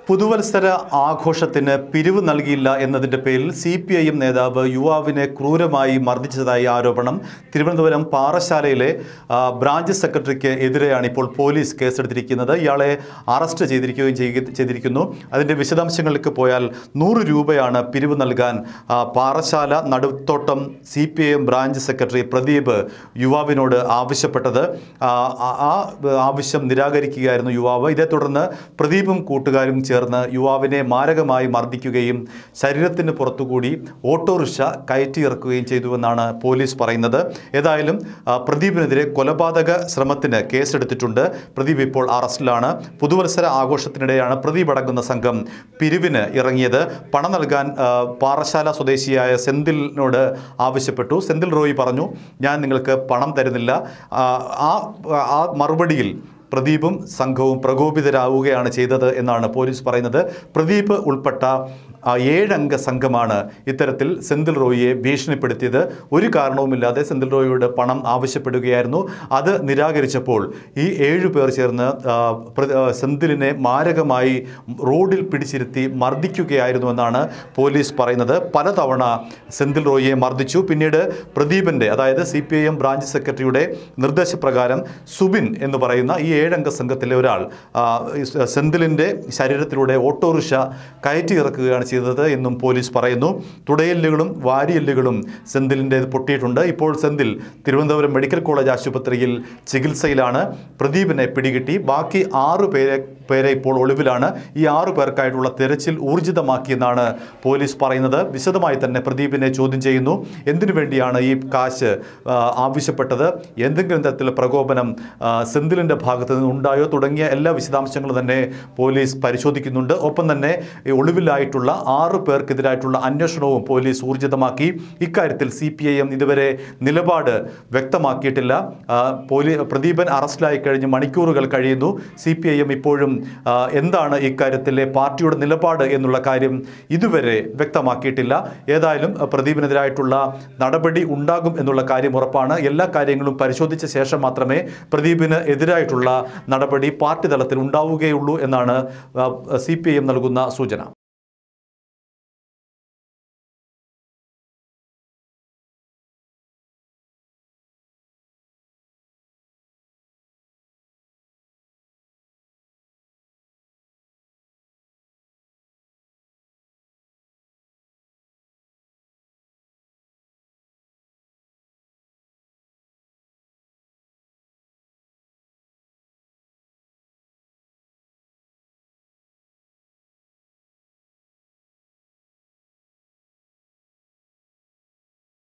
പുതുവത്സര ആഘോഷത്തിന് പിരിവ് നൽകിയില്ല എന്നതിന്റെ പേരിൽ സി പി ഐ എം നേതാവ് യുവാവിനെ ക്രൂരമായി മർദ്ദിച്ചതായി ആരോപണം തിരുവനന്തപുരം പാറശാലയിലെ ആ, ബ്രാഞ്ച് സെക്രട്ടറിക്ക് എതിരെയാണ് ഇപ്പോൾ പോലീസ് കേസെടുത്തിരിക്കുന്നത് ഇയാളെ അറസ്റ്റ് ചെയ്തിരിക്കുകയും ചെയ്യ- ചെയ്തിരിക്കുന്നു അതിൻ്റെ വിശദാംശങ്ങളിലേക്ക് പോയാൽ നൂറ് രൂപയാണ് പിരിവ് നൽകാൻ ആ, Parassala Naduthottam C P I M branch secretary Pradeep യുവാവിനോട് ആവശ്യപ്പെട്ടത് ആ, ആ- ആ ആവശ്യം നിരാകരിക്കുകയായിരുന്നു യുവാവ് ഇതേ തുടർന്ന് പ്രദീപും കൂട്ടുകാരും ചേർന്ന് യുവാവിനെ മാരകമായി മർദ്ദിക്കുകയും ശരീരത്തിന് പുറത്തുകൂടി ഓട്ടോറിക്ഷ കയറ്റിയിറക്കുകയും ചെയ്തുവെന്നാണ് പോലീസ് പറയുന്നത് ഏതായാലും ആ, പ്രദീപിനെതിരെ കൊലപാതക ശ്രമത്തിന് കേസെടുത്തിട്ടുണ്ട് പ്രദീപ് ഇപ്പോൾ അറസ്റ്റിലാണ് പുതുവത്സര ആഘോഷത്തിനിടെയാണ് പ്രദീപ് അടങ്ങുന്ന സംഘം പിരിവിന് ഇറങ്ങിയത് പണം നൽകാൻ ആ, പാറശാല സ്വദേശിയായ സെന്തിലിനോട് ആവശ്യപ്പെട്ടു സെന്തിൽ റോയി പറഞ്ഞു ഞാൻ നിങ്ങൾക്ക് പണം തരുന്നില്ല ആ, ആ ആ മറുപടിയിൽ പ്രദീപും സംഘവും പ്രകോപിതരാവുകയാണ് ചെയ്തത് എന്നാണ് പോലീസ് പറയുന്നത് പ്രദീപ് ഉൾപ്പെട്ട ആ, ഏഴംഗ സംഘമാണ് ഇത്തരത്തിൽ സെന്തിൽ റോയിയെ ഭീഷണിപ്പെടുത്തിയത് ഒരു കാരണവുമില്ലാതെ സെന്തിൽ റോയിയോട് പണം ആവശ്യപ്പെടുകയായിരുന്നു അത് നിരാകരിച്ചപ്പോൾ ഈ ഏഴു പേർ ചേർന്ന് ആ, പ്ര- ആ, സെന്തിലിനെ മാരകമായി റോഡിൽ പിടിച്ചിരുത്തി മർദ്ദിക്കുകയായിരുന്നു എന്നാണ് പോലീസ് പറയുന്നത് പലതവണ സെന്തിൽ റോയിയെ മർദ്ദിച്ചു പിന്നീട് പ്രദീപിൻ്റെ അതായത് C P I M branch സെക്രട്ടറിയുടെ നിർദ്ദേശപ്രകാരം സുബിൻ എന്ന് പറയുന്ന ഈ ഏഴംഗ സംഘത്തിലെ ഒരാൾ ആ, ഈ സെന്തിലിൻ്റെ ശരീരത്തിലൂടെ ഓട്ടോറിക്ഷ കയറ്റി ഇറക്കുകയാണ് ചെയ്തത് എന്നും പോലീസ് പറയുന്നു തുടയെല്ലുകളും വാരിയെല്ലുകളും സെന്തിലിൻ്റെ പൊട്ടിയിട്ടുണ്ട് ഇപ്പോൾ സെന്തിൽ തിരുവനന്തപുരം മെഡിക്കൽ കോളേജ് ആശുപത്രിയിൽ ചികിത്സയിലാണ് പ്രദീപിനെ പിടികിട്ടി ബാക്കി ആറു പേരെ പേരെ ഇപ്പോൾ ഒളിവിലാണ് ഈ ആറു പേർക്കായിട്ടുള്ള തെരച്ചിൽ ഊർജിതമാക്കിയെന്നാണ് പോലീസ് പറയുന്നത് വിശദമായി തന്നെ പ്രദീപിനെ ചോദ്യം ചെയ്യുന്നു എന്തിനു വേണ്ടിയാണ് ഈ കാശ് ആ, ആവശ്യപ്പെട്ടത് എന്തെങ്കിലും തരത്തിലുള്ള പ്രകോപനം ആ, സെന്തിലിൻ്റെ ഭാഗത്ത് നിന്ന് ഉണ്ടായോ തുടങ്ങിയ എല്ലാ വിശദാംശങ്ങളും തന്നെ പോലീസ് പരിശോധിക്കുന്നുണ്ട് ഒപ്പം തന്നെ ഈ ഒളിവിലായിട്ടുള്ള ആറ് പേർക്കെതിരായിട്ടുള്ള അന്വേഷണവും പോലീസ് ഊർജിതമാക്കി ഇക്കാര്യത്തിൽ സി പി ഐ എം ഇതുവരെ നിലപാട് വ്യക്തമാക്കിയിട്ടില്ല ആ, പോലീ പ്രദീപൻ അറസ്റ്റിലായി കഴിഞ്ഞ് മണിക്കൂറുകൾ കഴിയുന്നു സി പി ഐ എം ഇപ്പോഴും ആ, എന്താണ് ഇക്കാര്യത്തിലെ പാർട്ടിയുടെ നിലപാട് എന്നുള്ള കാര്യം ഇതുവരെ വ്യക്തമാക്കിയിട്ടില്ല ഏതായാലും ആ, പ്രദീപിനെതിരായിട്ടുള്ള നടപടി ഉണ്ടാകും എന്നുള്ള കാര്യം ഉറപ്പാണ് എല്ലാ കാര്യങ്ങളും പരിശോധിച്ച ശേഷം മാത്രമേ പ്രദീപിന് എതിരായിട്ടുള്ള നടപടി പാർട്ടി തലത്തിൽ ഉണ്ടാവുകയുള്ളൂ എന്നാണ് സി പി ഐ എം നൽകുന്ന സൂചന